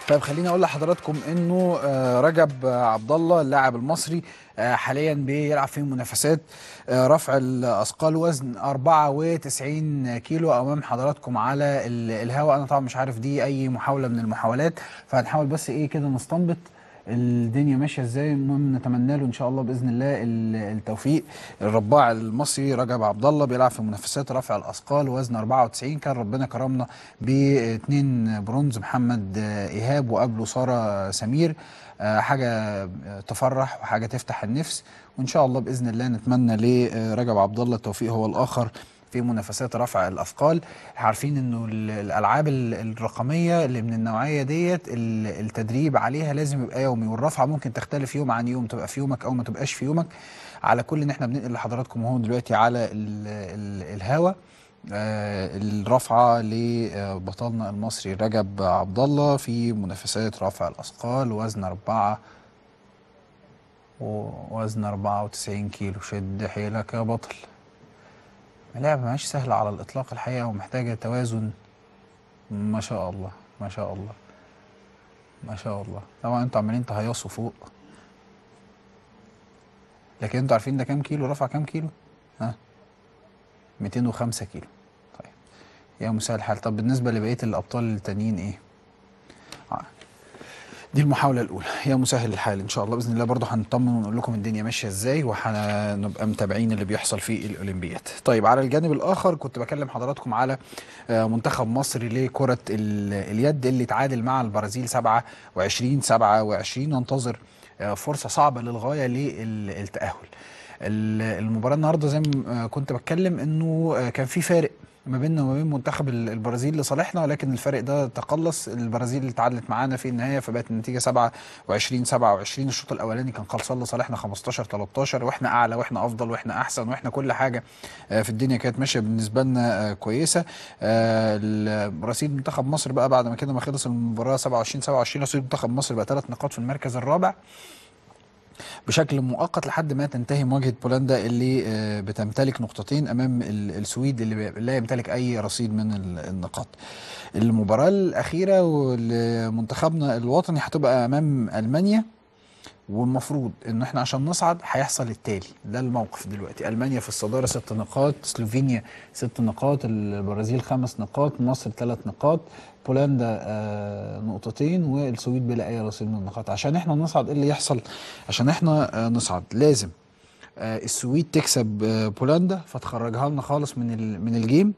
طيب خليني اقول لحضراتكم انه آه، رجب آه، عبد الله اللاعب المصري آه، حاليا بيلعب في منافسات آه، رفع الاثقال وزن 94 كيلو امام حضراتكم على ال- الهواء انا طبعا مش عارف دي اي محاوله من المحاولات فهنحاول بس ايه كده نستنبط الدنيا ماشيه ازاي المهم نتمنى له ان شاء الله باذن الله ال- التوفيق الرباع المصري رجب عبد الله بيلعب في منافسات رفع الاثقال وزن 94 كان ربنا كرمنا باثنين برونز محمد آه، ايهاب وقبله ساره سمير آه، حاجه آه، تفرح وحاجه تفتح النفس وان شاء الله باذن الله نتمنى لرجب عبد الله التوفيق هو الاخر في منافسات رفع الاثقال عارفين انه ال- الالعاب ال- الرقميه اللي من النوعيه ديت ال- التدريب عليها لازم يبقى يومي والرفعه ممكن تختلف يوم عن يوم تبقى في يومك او ما تبقاش في يومك على كل ان احنا بننقل لحضراتكم وهو دلوقتي على ال- ال- الهوا آه، الرفعه لبطلنا المصري رجب عبد الله في منافسات رفع الاثقال وزن أربعة ووزن 94 كيلو شد حيلك يا بطل لعبة مش سهلة على الإطلاق الحقيقة ومحتاجة توازن ما شاء الله ما شاء الله ما شاء الله طبعا انتوا عمالين تهيصوا فوق لكن انتوا عارفين ده كام كيلو رفع كام كيلو ها 205 كيلو طيب يا مساء الحال طب بالنسبة لبقية الأبطال التانيين ايه آه. دي المحاولة الأولى يا مسهل الحال إن شاء الله بإذن الله برضه هنطمن ونقول لكم الدنيا ماشية إزاي وهنبقى متابعين اللي بيحصل في الأولمبياد. طيب على الجانب الآخر كنت بكلم حضراتكم على آه، منتخب مصر لكرة ال- اليد اللي تعادل مع البرازيل 27 27 ننتظر آه، فرصة صعبة للغاية للتأهل. ال- المباراة النهاردة زي ما آه، كنت بتكلم إنه آه، كان في فارق ما بيننا وما بين منتخب ال- البرازيل لصالحنا لكن الفرق ده تقلص البرازيل اللي تعادلت معانا في النهايه فبقت النتيجه 27 27 الشوط الاولاني كان خلصان لصالحنا 15 13 واحنا اعلى واحنا افضل واحنا احسن واحنا كل حاجه آه، في الدنيا كانت ماشيه بالنسبه لنا آه، كويسه آه، البرازيل منتخب مصر بقى بعد ما كده ما خلص المباراه 27 27 رصيد منتخب مصر بقى ثلاث نقاط في المركز الرابع بشكل مؤقت لحد ما تنتهي مواجهه بولندا اللي آه، بتمتلك نقطتين امام ال- السويد اللي بي- لا يمتلك اي رصيد من ال- النقاط. المباراه الاخيره لمنتخبنا الوطني هتبقى امام المانيا والمفروض ان احنا عشان نصعد هيحصل التالي ده الموقف دلوقتي المانيا في الصداره ست نقاط سلوفينيا ست نقاط البرازيل خمس نقاط مصر ثلاث نقاط بولندا آه نقطتين والسويد بلا اي رصيد من النقاط عشان احنا نصعد ايه اللي يحصل عشان احنا آه نصعد لازم آه السويد تكسب آه بولندا فتخرجها لنا خالص من ال- من الجيم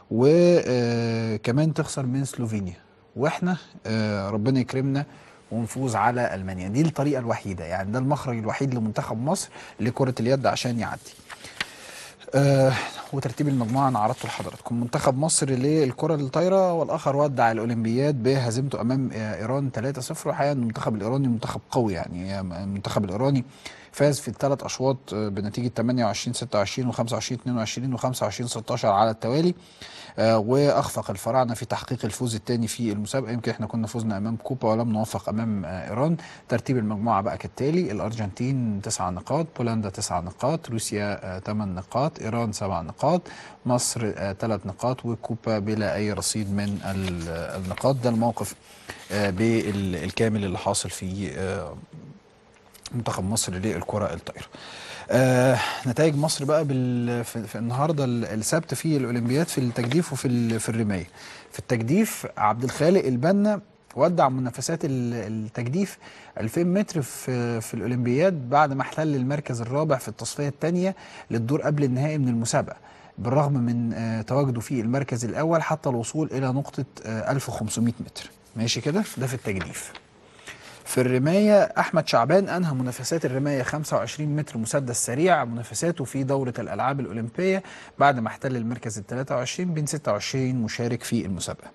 وكمان تخسر من سلوفينيا واحنا آه ربنا يكرمنا ونفوز على المانيا دي الطريقه الوحيده يعني ده المخرج الوحيد لمنتخب مصر لكره اليد عشان يعدي آه وترتيب المجموعه انا عرضته لحضراتكم منتخب مصر للكره الطايره والاخر ودع الاولمبياد بهزيمته امام آه ايران 3-0 وحقيقه إن المنتخب الايراني منتخب قوي يعني المنتخب الايراني فاز في الثلاث اشواط آه، بنتيجه 28 26 و25 22 و25 16 على التوالي آه، واخفق الفراعنه في تحقيق الفوز الثاني في المسابقه يمكن احنا كنا فزنا امام كوبا ولم نوفق امام آه، ايران ترتيب المجموعه بقى كالتالي الارجنتين تسع نقاط بولندا تسع نقاط روسيا ثمان نقاط ايران سبع نقاط مصر ثلاث نقاط وكوبا بلا اي رصيد من ال- النقاط ده الموقف آه، بالكامل اللي حاصل في آه، منتخب مصر للكره الطايره. آه نتائج مصر بقى بال... في... في النهارده ال- السبت في الاولمبياد في التجديف وفي ال... في الرمايه. في التجديف عبد الخالق البنا ودع منافسات ال- التجديف 2000 متر في في الاولمبياد بعد ما احتل المركز الرابع في التصفيه الثانيه للدور قبل النهائي من المسابقه. بالرغم من آه تواجده في المركز الاول حتى الوصول الى نقطه آه 1500 متر. ماشي كده؟ ده في التجديف. في الرماية أحمد شعبان أنهى منافسات الرماية 25 متر مسدس سريع منافساته في دورة الألعاب الأولمبية بعد ما احتل المركز ال 23 بين 26 مشارك في المسابقة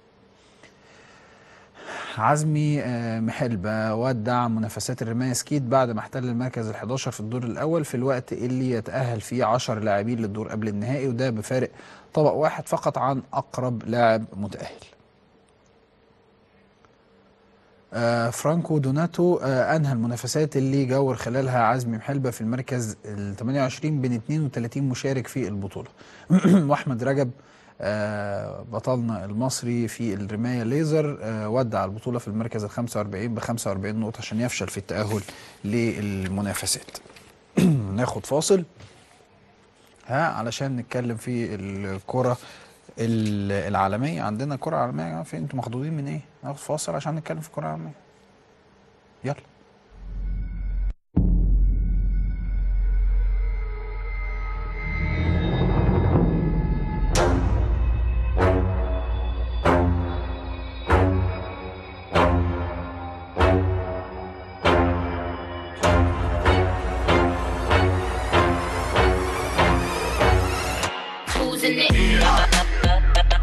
عزمي آه، محلبة ودع منافسات الرماية سكيت بعد ما احتل المركز ال 11 في الدور الأول في الوقت اللي يتأهل فيه 10 لاعبين للدور قبل النهائي وده بفارق طبق واحد فقط عن أقرب لاعب متأهل آه، فرانكو دوناتو آه، انهى المنافسات اللي جاور خلالها عزمي محلبه في المركز ال 28 بين 32 مشارك في البطوله واحمد رجب آه، بطلنا المصري في الرماية ليزر آه، ودع البطولة في المركز ال 45 ب 45 نقطة عشان يفشل في التأهل للمنافسات ناخد فاصل ها علشان نتكلم في الكرة ال- العالمية عندنا كرة عالمية يا جماعة فين انتوا مخضوضين من ايه؟ ناخد فاصل عشان نتكلم في الكرة العالمية يلا Who's in it?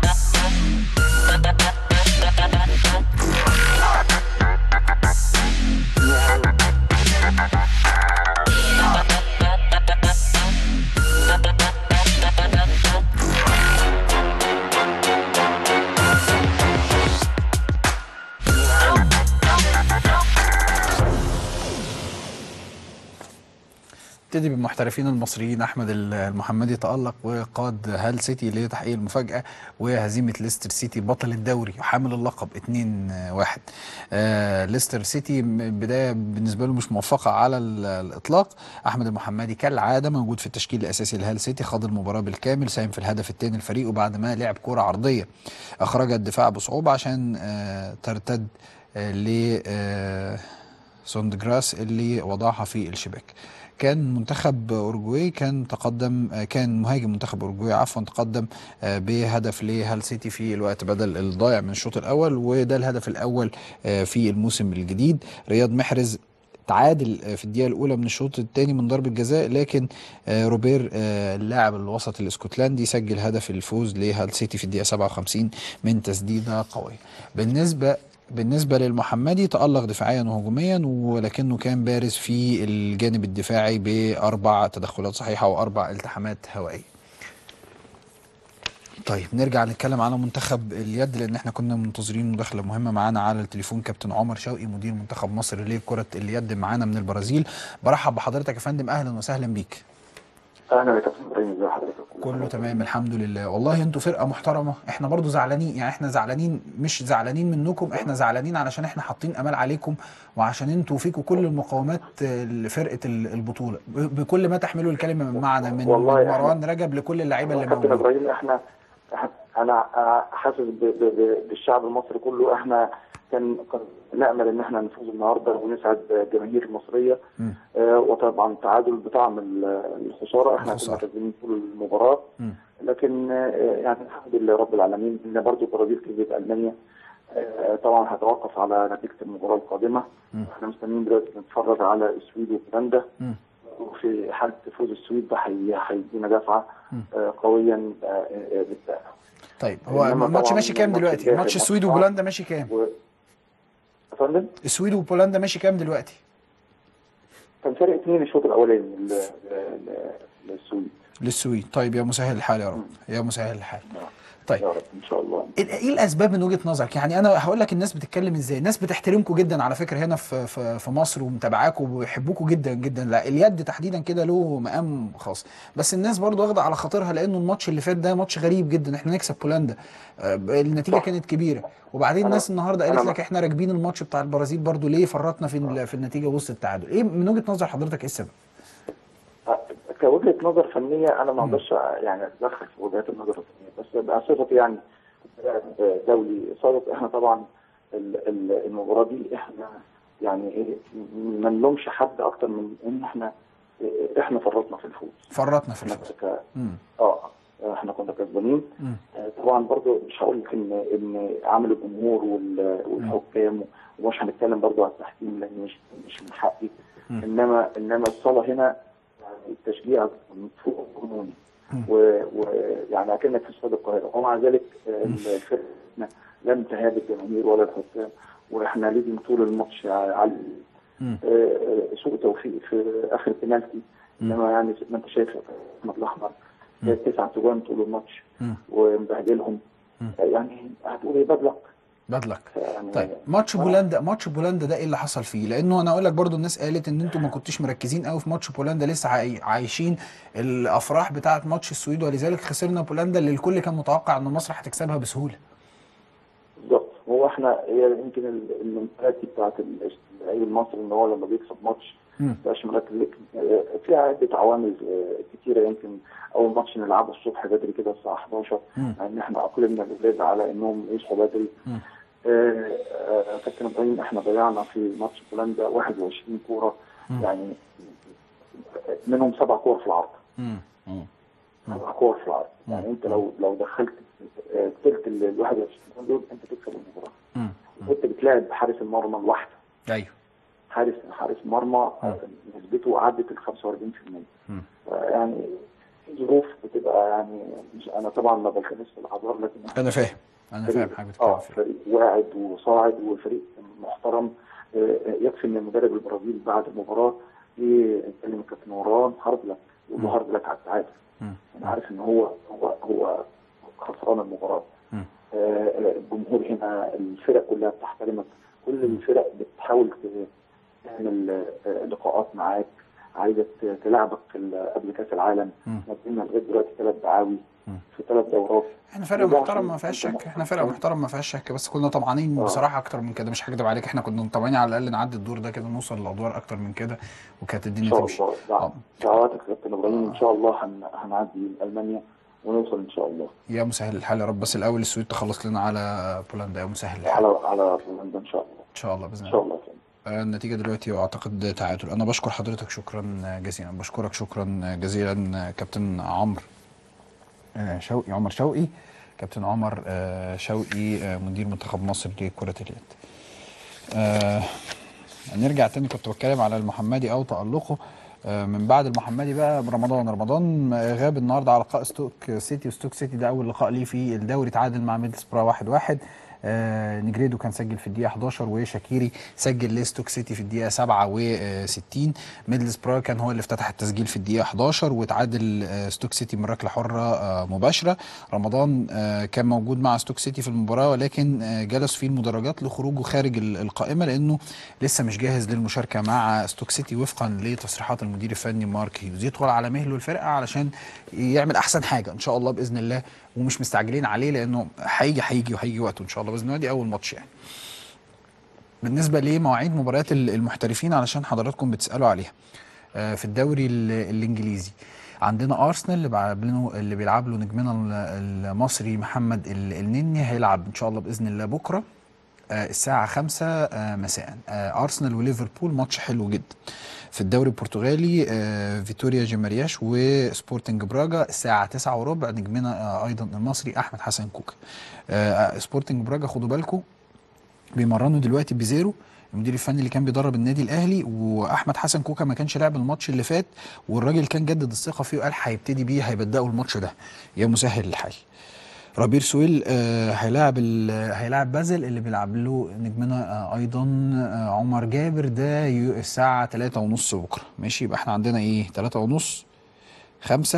نبتدي بالمحترفين المصريين احمد المحمدي تالق وقاد هال سيتي لتحقيق المفاجاه وهزيمه ليستر سيتي بطل الدوري وحامل اللقب 2-1 آه ليستر سيتي م- بدايه بالنسبه له مش موفقه على ال- الاطلاق احمد المحمدي كالعاده موجود في التشكيل الاساسي لهال سيتي خاض المباراه بالكامل ساهم في الهدف الثاني لفريقه بعد ما لعب كره عرضيه اخرج الدفاع بصعوبه عشان آه ترتد آه ل آه سوندجراس اللي وضعها في الشباك كان منتخب اورجواي كان تقدم آه، كان مهاجم منتخب اورجواي عفوا تقدم آه، بهدف لهال سيتي في الوقت بدل الضايع من الشوط الاول وده الهدف الاول آه، في الموسم الجديد رياض محرز تعادل آه، في الدقيقة الأولى من الشوط الثاني من ضربة جزاء لكن آه، روبير آه، اللاعب الوسط الاسكتلندي سجل هدف الفوز لهال سيتي في الدقيقة 57 من تسديدة قوية بالنسبة بالنسبة للمحمدي تألق دفاعيا وهجوميا ولكنه كان بارز في الجانب الدفاعي بأربع تدخلات صحيحة وأربع التحامات هوائية طيب نرجع نتكلم على منتخب اليد لان احنا كنا منتظرين مداخله مهمه معانا على التليفون كابتن عمر شوقي مدير منتخب مصر لكره اليد معانا من البرازيل برحب بحضرتك يا فندم اهلا وسهلا بيك اهلا يا كابتن ابراهيم ازي حضرتك كله تمام الحمد لله والله انتوا فرقه محترمه احنا برضو زعلانين يعني احنا زعلانين مش زعلانين منكم احنا زعلانين علشان احنا حاطين امال عليكم وعشان انتوا فيكم كل المقومات آه، لفرقه ال- البطوله ب- بكل ما تحمله الكلمه من معنى من والله من إحنا- مروان رجب لكل اللعيبه اللي كابتن موجوده ابراهيم احنا إحنا- انا حاسس ب- ب- ب- بالشعب المصري كله احنا كان كان نامل ان احنا نفوز النهارده ونسعد الجماهير المصريه مم. آه، وطبعا التعادل بطعم ال- الخساره احنا الخسارة. كنا كاسبين طول المباراه مم. لكن آه، يعني الحمد لله رب العالمين ان برضه البرازيل كسبت المانيا آه، طبعا هتوقف على نتيجه المباراه القادمه مم. احنا مستنيين دلوقتي نتفرج على السويد وبولندا مم. وفي حاله فوز السويد ده هي- هيدينا دفعه مم. آه، قويا آه، آه، بالتأهل طيب هو إنما الماتش طبعاً ماشي كام الماتش دلوقتي الجاي ماتش هيبقى السويد صعب. وبولندا ماشي كام و... يا فندم السويد وبولندا ماشي كام دلوقتي كان فرق اثنين الشوط الاولاني لل- لل- للسويد للسويد طيب يا مسهل الحال يا رب يا مسهل الحال طيب يا رب ان شاء الله ايه إيه الاسباب من وجهه نظرك يعني انا هقول لك الناس بتتكلم ازاي الناس بتحترمكم جدا على فكره هنا في في, في مصر ومتابعاكم وبيحبوكم جدا جدا لا اليد تحديدا كده له مقام خاص بس الناس برضو واخده على خاطرها لانه الماتش اللي فات ده ماتش غريب جدا احنا نكسب بولندا آه، النتيجه صح. كانت كبيره وبعدين أنا- الناس النهارده قالت أنا لك احنا راكبين الماتش بتاع البرازيل برضو ليه فرطنا في ال- في النتيجه وسط التعادل ايه من وجهه نظر حضرتك ايه السبب كوجهه نظر فنيه انا ما اقدرش يعني اتدخل في وجهات النظر الفنيه بس بصفتي يعني لاعب دولي سابق احنا طبعا ال- ال- المباراه دي احنا يعني ايه ما نلومش حد اكتر من ان احنا احنا فرطنا في الفوز فرطنا في احنا الفوز ك- مم. اه احنا كنا كسبانين مم. آه، طبعا برضو مش هقول لك ان ان عمل الجمهور وال- والحكام ومش هنتكلم برضو على التحكيم لان مش مش من حقي مم. انما انما الصلاه هنا يعني التشجيع فوق القانوني مم. ويعني اكنك في استاد القاهره ومع ذلك آه، الفرقه لم تهاب الجماهير ولا الحكام واحنا ليدين طول الماتش على مم. آه، آه، سوء توفيق في اخر بنالتي مم. انما يعني زي ما انت شايف احمد الاحمر مم. تسع تجوان طول الماتش مم. ومبهدلهم مم. يعني هتقول ايه بدلك باد لك يعني طيب ماتش بولندا ماتش بولندا ده ايه اللي حصل فيه لانه انا اقول لك برضو الناس قالت ان انتوا ما كنتوش مركزين قوي في ماتش بولندا لسه عاي- عايشين الافراح بتاعه ماتش السويد ولذلك خسرنا بولندا اللي الكل كان متوقع ان مصر هتكسبها بسهوله بالظبط هو احنا هي يمكن ال- المنتاليتي بتاعت ال- اللعيب المصري ان هو لما بيكسب ماتش مم. ما بيبقاش مركز لكن آه، فيها عده عوامل آه، كتيره يمكن اول ماتش نلعبه الصبح بدري كده الساعه 11 مم. ان احنا اقلمنا الاولاد على انهم يصحوا بدري مم. آه، آه، كابتن ابراهيم احنا ضيعنا في ماتش بولندا 21 كوره مم. يعني منهم سبع كور في العرض مم. مم. سبع كور في العرض يعني انت لو لو دخلت آه، ثلث ال 21 جول دول انت تكسب المباراه مم. وانت بتلاعب حارس المرمى لوحده ايوه حارس حارس مرمى آه، نسبته عدت ال 45% مم. يعني في ظروف بتبقى يعني مش انا طبعا ما بلتمس في الاعذار لكن انا فاهم انا فاهم حاجه بتتكلم اه فيها فريق واعد وصاعد وفريق محترم آه، آه، يكفي ان المدرب البرازيلي بعد المباراه يكلم الكابتن وران هارد لك يقول له هارد لك على التعادل مم. انا عارف ان هو هو هو خسران المباراه مم. آه، آه، الجمهور هنا الفرق كلها بتحترمك كل الفرق بتحاول ت- تعمل آه، لقاءات معاك عايزه ت- تلعبك في ال- قبل كاس العالم مم. مدينا لغايه دلوقتي ثلاث دعاوي مم. في ثلاث دورات احنا فرقه وده محترم عشان ما فيهاش انت شك احنا فرقه محترم ما فيهاش شك بس كنا طمعانين آه. بصراحه اكتر من كده مش هكدب عليك احنا كنا طمعانين على الاقل نعدي الدور ده كده نوصل لادوار اكتر من كده وكانت ان الدنيا شاء تمشي الله دع- آه. دعواتك يا كابتن ابراهيم ان شاء الله هن- هنعدي المانيا ونوصل ان شاء الله يا مسهل الحال يا رب بس الاول السويد تخلص لنا على بولندا يا مسهل الحال على على بولندا ان شاء الله ان شاء الله باذن ان شاء الله الله فين. آه، النتيجة دلوقتي أعتقد تعادل أنا بشكر حضرتك شكرا جزيلا بشكرك شكرا جزيلا كابتن عمرو آه، شوقي عمر شوقي كابتن عمر آه، شوقي آه، مدير منتخب مصر لكرة اليد آه، نرجع تاني كنت بتكلم على المحمدي أو تألقه آه، من بعد المحمدي بقى رمضان رمضان آه، غاب النهارده على لقاء ستوك سيتي وستوك سيتي ده أول لقاء ليه في الدوري تعادل مع ميدلسبرا واحد واحد آه، نجريدو كان سجل في الدقيقة 11 وشاكيري سجل لستوك سيتي في الدقيقة 67 ميدلسبرا كان هو اللي افتتح التسجيل في الدقيقة 11 وتعادل آه، ستوك سيتي من ركلة حرة آه، مباشرة رمضان آه، كان موجود مع ستوك سيتي في المباراة ولكن آه، جلس في المدرجات لخروجه خارج ال- القائمة لأنه لسه مش جاهز للمشاركة مع ستوك سيتي وفقا لتصريحات المدير الفني مارك هيوز يدخل على مهله الفرقة علشان يعمل أحسن حاجة إن شاء الله بإذن الله ومش مستعجلين عليه لأنه هيجي هيجي وهيجي وقته إن شاء الله بإذن الله دي أول ماتش يعني بالنسبه لمواعيد مباريات ال- المحترفين علشان حضراتكم بتسالوا عليها آه، في الدوري ال- الانجليزي عندنا ارسنال اللي بيلعب له اللي بيلعب له نجمنا ال- المصري محمد ال- النني هيلعب ان شاء الله باذن الله بكره آه، الساعة خمسة آه، مساء آه، أرسنال وليفربول ماتش حلو جدا في الدوري البرتغالي آه، فيتوريا جيمارياش وسبورتنج براجا الساعة تسعة وربع نجمنا آه، أيضا المصري أحمد حسن كوكا آه، سبورتنج براجا خدوا بالكم بيمرنوا دلوقتي بزيرو المدير الفني اللي كان بيدرب النادي الاهلي واحمد حسن كوكا ما كانش لعب الماتش اللي فات والراجل كان جدد الثقه فيه وقال هيبتدي بيه هيبداوا الماتش ده يا مسهل الحال ربير سويل آه هيلاعب ال- هيلاعب بازل اللي بيلعب له نجمنا آه ايضا آه عمر جابر ده يو- الساعه 3 ونص بكره ماشي يبقى احنا عندنا ايه 3 ونص خمسة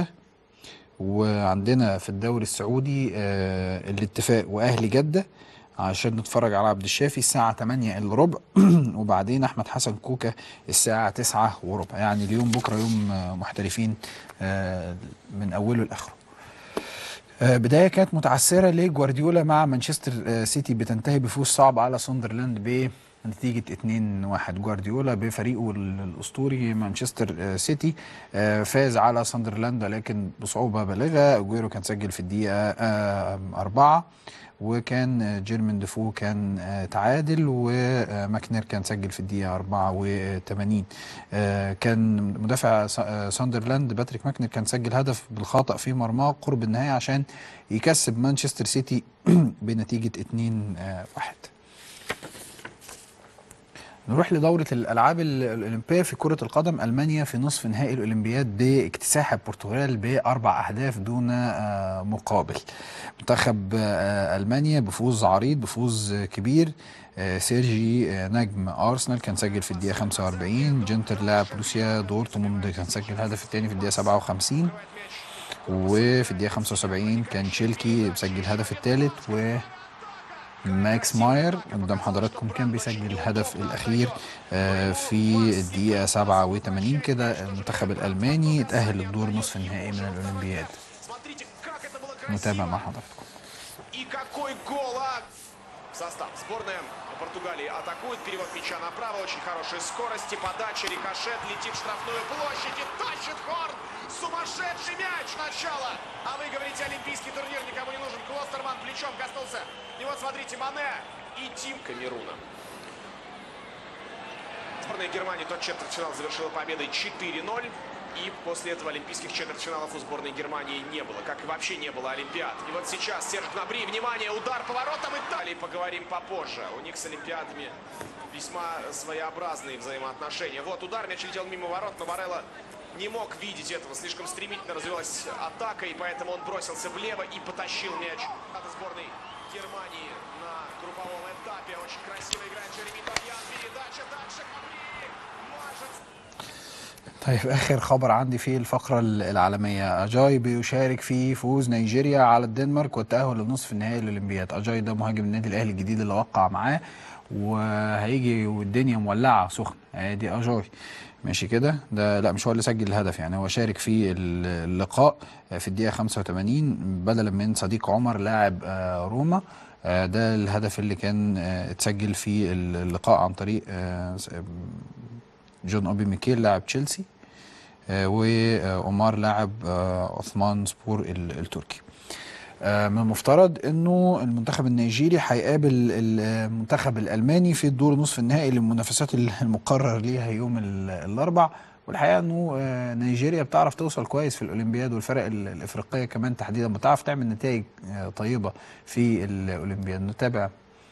وعندنا في الدوري السعودي آه الاتفاق واهلي جده عشان نتفرج على عبد الشافي الساعة 8 الا ربع وبعدين أحمد حسن كوكا الساعة 9 وربع يعني اليوم بكرة يوم آه، محترفين آه، من أوله لآخره آه، بداية كانت متعثرة لجوارديولا مع مانشستر آه، سيتي بتنتهي بفوز صعب على ساندرلاند بنتيجة 2-1 جوارديولا بفريقه ال- الأسطوري مانشستر آه، سيتي آه، فاز على ساندرلاند لكن بصعوبة بالغة أجويرو كان سجل في الدقيقة آه، أربعة وكان آه، جيرمين ديفو كان آه، تعادل وماكنير كان سجل في الدقيقة 84 آه، كان مدافع سا- آه، ساندرلاند باتريك ماكنير كان سجل هدف بالخطأ في مرماه قرب النهاية عشان يكسب مانشستر سيتي بنتيجة 2-1 نروح لدورة الألعاب ال- الأولمبية في كرة القدم ألمانيا في نصف نهائي الأولمبياد باكتساح البرتغال بأربع أهداف دون آه، مقابل منتخب آه، ألمانيا بفوز عريض بفوز آه، كبير آه، سيرجي آه، نجم أرسنال كان سجل في الدقيقة 45 جنتر لاعب بروسيا دورتموند كان سجل الهدف الثاني في الدقيقة 57 وفي الدقيقة 75 كان شيلكي مسجل الهدف الثالث و ماكس ماير قدام حضراتكم كان بيسجل الهدف الأخير آه، في الدقيقة 87 كده المنتخب الألماني اتأهل للدور نصف النهائي من الأولمبياد Смотрите, как это было красиво. متابع مع حضراتكم И какой гол, а! Состав. Сборная Португалии атакует. Перевод мяча направо. Очень хорошая скорость и подача. Рикошет летит в штрафную площадь и тащит Хорн. Сумасшедший мяч. Начало. А вы говорите, олимпийский турнир никому не нужен. Клостерман плечом коснулся. И вот смотрите, Мане и Тим Камеруна. Сборная Германии тот четвертьфинал завершила победой 4-0. И после этого олимпийских четвертьфиналов у сборной Германии не было, как и вообще не было Олимпиад. И вот сейчас Серж Гнабри, внимание, удар поворотом и далее поговорим попозже. У них с Олимпиадами весьма своеобразные взаимоотношения. Вот удар, мяч летел мимо ворот, но Барелла не мог видеть этого. Слишком стремительно развилась атака, и поэтому он бросился влево и потащил мяч от сборной Германии на групповом этапе. Очень красиво играет Джереми Томьян. Передача дальше. Гнабри мажет طيب اخر خبر عندي في الفقره العالميه اجاي بيشارك في فوز نيجيريا على الدنمارك والتاهل لنصف النهائي الاولمبياد اجاي ده مهاجم النادي الاهلي الجديد اللي وقع معاه وهيجي والدنيا مولعه سخن ادي اجاي ماشي كده ده لا مش هو اللي سجل الهدف يعني هو شارك في اللقاء في الدقيقه 85 بدلا من صديق عمر لاعب آه، روما آه، ده الهدف اللي كان آه، اتسجل في اللقاء عن طريق آه، جون اوبي ميكيل لاعب تشيلسي آه، وأومار لاعب آه، عثمان سبور ال- التركي آه، من المفترض انه المنتخب النيجيري هيقابل المنتخب الالماني في الدور نصف النهائي للمنافسات المقرر ليها يوم ال- الاربع والحقيقه انه آه، نيجيريا بتعرف توصل كويس في الاولمبياد والفرق ال- الافريقيه كمان تحديدا بتعرف تعمل نتائج آه، طيبه في الاولمبياد نتابع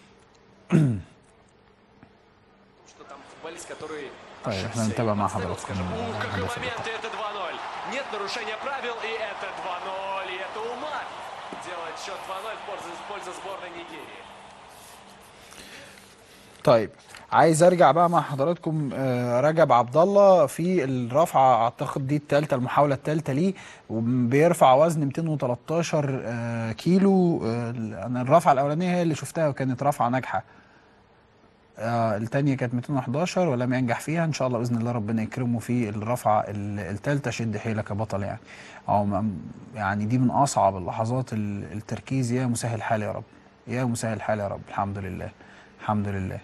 что там футболист, который طيب ошибся احنا и нتابع مع подставил, حضراتكم скажем, у, какой هدف момент, اللقاء и это 2-0. Нет нарушения правил, и это 2-0. И это Умар делает счет 2-0 в пользу, в пользу сборной Нигерии. طيب عايز ارجع بقى مع حضراتكم آه، رجب عبد الله في الرفعه اعتقد دي الثالثه المحاوله الثالثه ليه وبيرفع وزن 213 آه، كيلو آه، انا الرفعه الاولانيه هي اللي شفتها وكانت رفعه ناجحه آه التانية كانت 211 ولم ينجح فيها ان شاء الله باذن الله ربنا يكرمه في الرفعه الثالثه شد حيلك يا بطل يعني او م- يعني دي من اصعب اللحظات ال- التركيز يا مسهل حال يا رب يا مسهل حال يا رب الحمد لله الحمد لله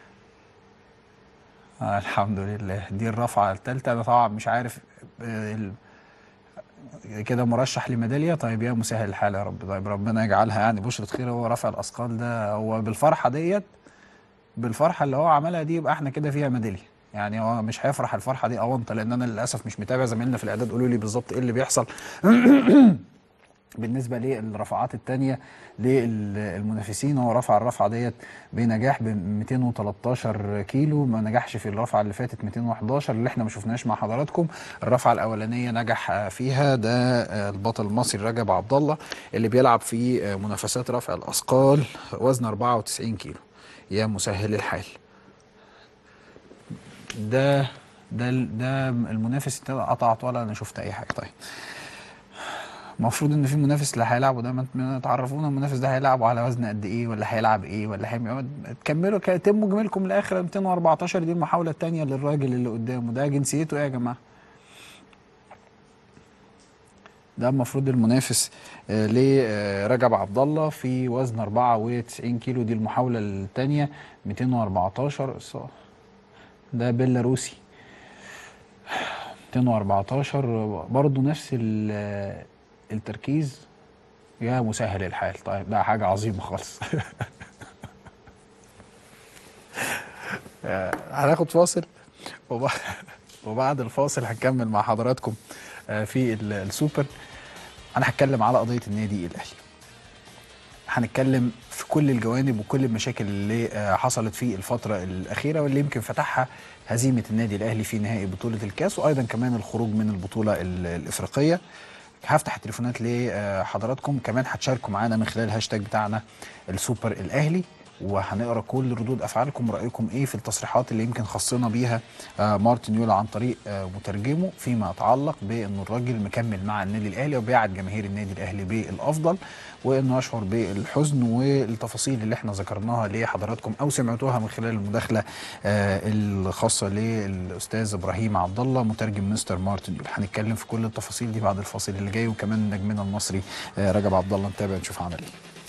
آه الحمد لله دي الرفعه الثالثه انا طبعا مش عارف آه، ال- كده مرشح لميداليه طيب يا مسهل الحال يا رب طيب ربنا يجعلها يعني بشرة خير هو رفع الاثقال ده هو بالفرحه ديت بالفرحه اللي هو عملها دي يبقى احنا كده فيها ميداليه يعني هو مش هيفرح الفرحه دي اونطه لان انا للاسف مش متابع زمايلنا في الاعداد قولوا لي بالظبط ايه اللي بيحصل بالنسبه للرفعات الثانيه للمنافسين هو رفع الرفعه ديت بنجاح ب 213 كيلو ما نجحش في الرفعه اللي فاتت 211 اللي احنا ما شفناش مع حضراتكم الرفعه الاولانيه نجح آه، فيها ده آه، البطل المصري رجب عبد الله اللي بيلعب في آه، منافسات رفع الاثقال وزن 94 كيلو يا مسهل الحال ده ده ده المنافس التاني قطعت ولا انا شفت اي حاجه طيب المفروض ان في منافس اللي هيلعبوا ده ما ما تعرفونا المنافس ده هيلعبوا على وزن قد ايه ولا هيلعب ايه ولا هيعمل تكملوا ك- تموا جميلكم لاخر 214 دي المحاوله الثانيه للراجل اللي قدامه ده جنسيته ايه يا جماعه ده المفروض المنافس آه، لرجب عبد الله في وزن 94 كيلو دي المحاوله الثانيه 214 ص- ده بيلاروسي 214 برضه نفس ال- التركيز يا مسهل الحال طيب ده حاجة عظيمة خالص آه، هناخد فاصل وب- وبعد الفاصل هنكمل مع حضراتكم آه، في ال- السوبر انا هتكلم على قضية النادي الاهلي هنتكلم في كل الجوانب وكل المشاكل اللي آه، حصلت في الفترة الأخيرة واللي يمكن فتحها هزيمة النادي الأهلي في نهائي بطولة الكاس وأيضا كمان الخروج من البطولة ال- الإفريقية هفتح التليفونات لحضراتكم كمان هتشاركوا معانا من خلال الهاشتاج بتاعنا السوبر الأهلي وهنقرا كل ردود افعالكم رايكم ايه في التصريحات اللي يمكن خصنا بيها آه مارتن يولا عن طريق آه مترجمه فيما يتعلق بانه الراجل مكمل مع النادي الاهلي وبيعد جماهير النادي الاهلي بالافضل وانه يشعر بالحزن والتفاصيل اللي احنا ذكرناها لحضراتكم او سمعتوها من خلال المداخله آه الخاصه للاستاذ ابراهيم عبد الله مترجم مستر مارتن يولا هنتكلم في كل التفاصيل دي بعد الفاصل اللي جاي وكمان نجمنا المصري آه رجب عبد الله نتابع نشوف عمل ايه